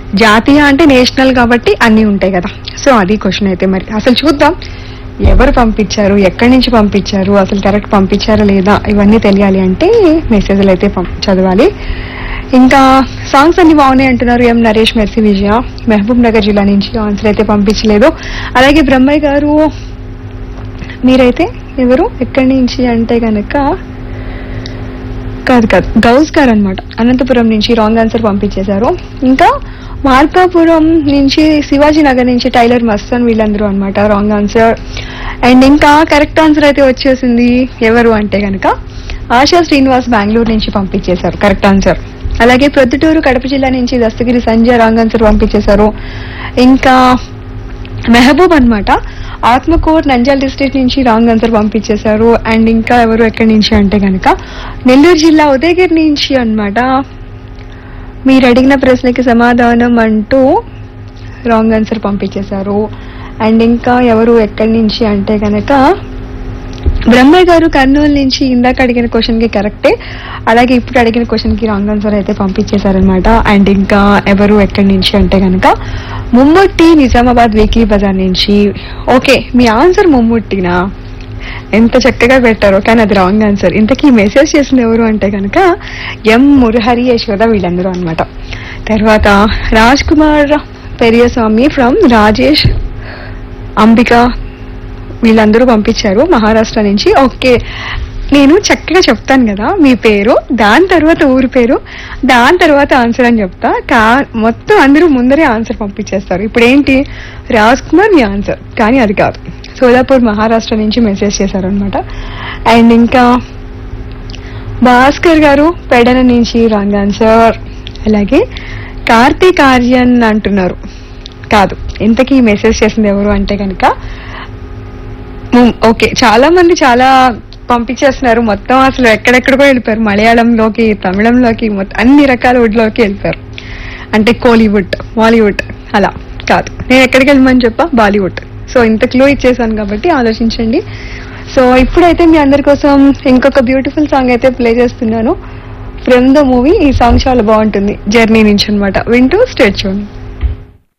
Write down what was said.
జాతీయ అంటే నేషనల్ కాబట్టి అన్నీ ఉంటాయి కదా సో అది క్వశ్చన్ అయితే మరి అసలు చూద్దాం ఎవరు పంపించారు ఎక్కడి నుంచి పంపించారు అసలు కరెక్ట్ పంపించారా లేదా ఇవన్నీ తెలియాలి అంటే మెసేజ్లు అయితే పం- చదవాలి ఇంకా సాంగ్స్ అన్ని బాగున్నాయి అంటున్నారు M Naresh Mercy Vijaya Mahabubnagar జిల్లా నుంచి ఆన్సర్ అయితే పంపించలేదు అలాగే బ్రహ్మయ్య గారు మీరైతే ఎవరు ఎక్కడి నుంచి అంటే గనక కాదు కాదు గౌస్ గారు అనమాట అనంతపురం నుంచి రాంగ్ ఆన్సర్ పంపించేశారు ఇంకా మార్కాపురం నుంచి శివాజీ నగర్ నుంచి టైలర్ మస్తాన్ వీళ్ళందరూ అనమాట రాంగ్ ఆన్సర్ అండ్ ఇంకా కరెక్ట్ ఆన్సర్ అయితే వచ్చేసింది ఎవరు అంటే గనక ఆశా శ్రీనివాస్ బెంగళూరు నుంచి పంపించేశారు కరెక్ట్ ఆన్సర్ అలాగే ప్రొద్దుటూరు కడప జిల్లా నుంచి దస్తగిరి సంజయ్ రాంగ్ ఆన్సర్ పంపించేశారు ఇంకా మెహబూబ్ అన్నమాట ఆత్మకూర్ నంజాల్ డిస్ట్రిక్ట్ నుంచి రాంగ్ ఆన్సర్ పంపించేశారు అండ్ ఇంకా ఎవరు ఎక్కడి నుంచి అంటే కనుక నెల్లూరు జిల్లా ఉదయగిరి నుంచి అన్నమాట మీరు అడిగిన ప్రశ్నకి సమాధానం అంటూ రాంగ్ ఆన్సర్ పంపించేశారు అండ్ ఇంకా ఎవరు ఎక్కడి నుంచి అంటే కనుక బ్రహ్మయ్య గారు కర్నూలు నుంచి ఇందాక అడిగిన క్వశ్చన్ కి కరెక్టే అలాగే ఇప్పుడు అడిగిన క్వశ్చన్ కి రాంగ్ ఆన్సర్ అయితే పంపించేశారనమాట అండ్ ఇంకా ఎవరు ఎక్కడి నుంచి అంటే కనుక ముమ్ముట్టి నిజామాబాద్ వీక్లీ బజార్ నుంచి ఓకే మీ ఆన్సర్ ముమ్ముట్టినా ఎంత చక్కగా పెట్టారో కానీ అది రాంగ్ ఆన్సర్ ఇంతకీ మెసేజ్ చేసిన ఎవరు అంటే కనుక ఎం మురహరి యశోద వీళ్ళందరూ అన్నమాట తర్వాత రాజ్ కుమార్ పెరియస్వామి ఫ్రమ్ రాజేష్ అంబిక వీళ్ళందరూ పంపించారు మహారాష్ట్ర నుంచి ఓకే నేను చక్కగా చెప్తాను కదా మీ పేరు దాని తర్వాత ఊరి పేరు దాని తర్వాత ఆన్సర్ అని చెప్తా కా మొత్తం అందరూ ముందరే ఆన్సర్ పంపించేస్తారు ఇప్పుడు ఏంటి రాజ్ కుమార్ మీ ఆన్సర్ కానీ అది కాదు సోలాపూర్ మహారాష్ట్ర నుంచి మెసేజ్ చేశారనమాట అండ్ ఇంకా భాస్కర్ గారు పెడన నుంచి రాంగ్ ఆన్సర్ అలాగే కార్తీక్ ఆర్యన్ అంటున్నారు కాదు ఇంతకీ మెసేజ్ చేసింది ఎవరు అంటే కనుక ఉమ్, ఓకే చాలా మంది చాలా పంపించేస్తున్నారు మొత్తం అసలు ఎక్కడెక్కడికో వెళ్ళిపోయారు మలయాళంలోకి తమిళంలోకి మొత్తం అన్ని రకాల వుడ్లోకి వెళ్ళిపోయారు అంటే కోలీవుడ్ బాలీవుడ్ అలా కాదు నేను ఎక్కడికి వెళ్ళమని చెప్పా బాలీవుడ్ సో ఇంత క్లూ ఇచ్చేసాను కాబట్టి ఆలోచించండి సో ఇప్పుడైతే మీ అందరి కోసం ఇంకొక బ్యూటిఫుల్ సాంగ్ అయితే ప్లే చేస్తున్నాను ఫ్రమ్ ద మూవీ ఈ సాంగ్ చాలా బాగుంటుంది జర్నీ నుంచి అన్నమాట వింటూ స్టేట్ చూడండి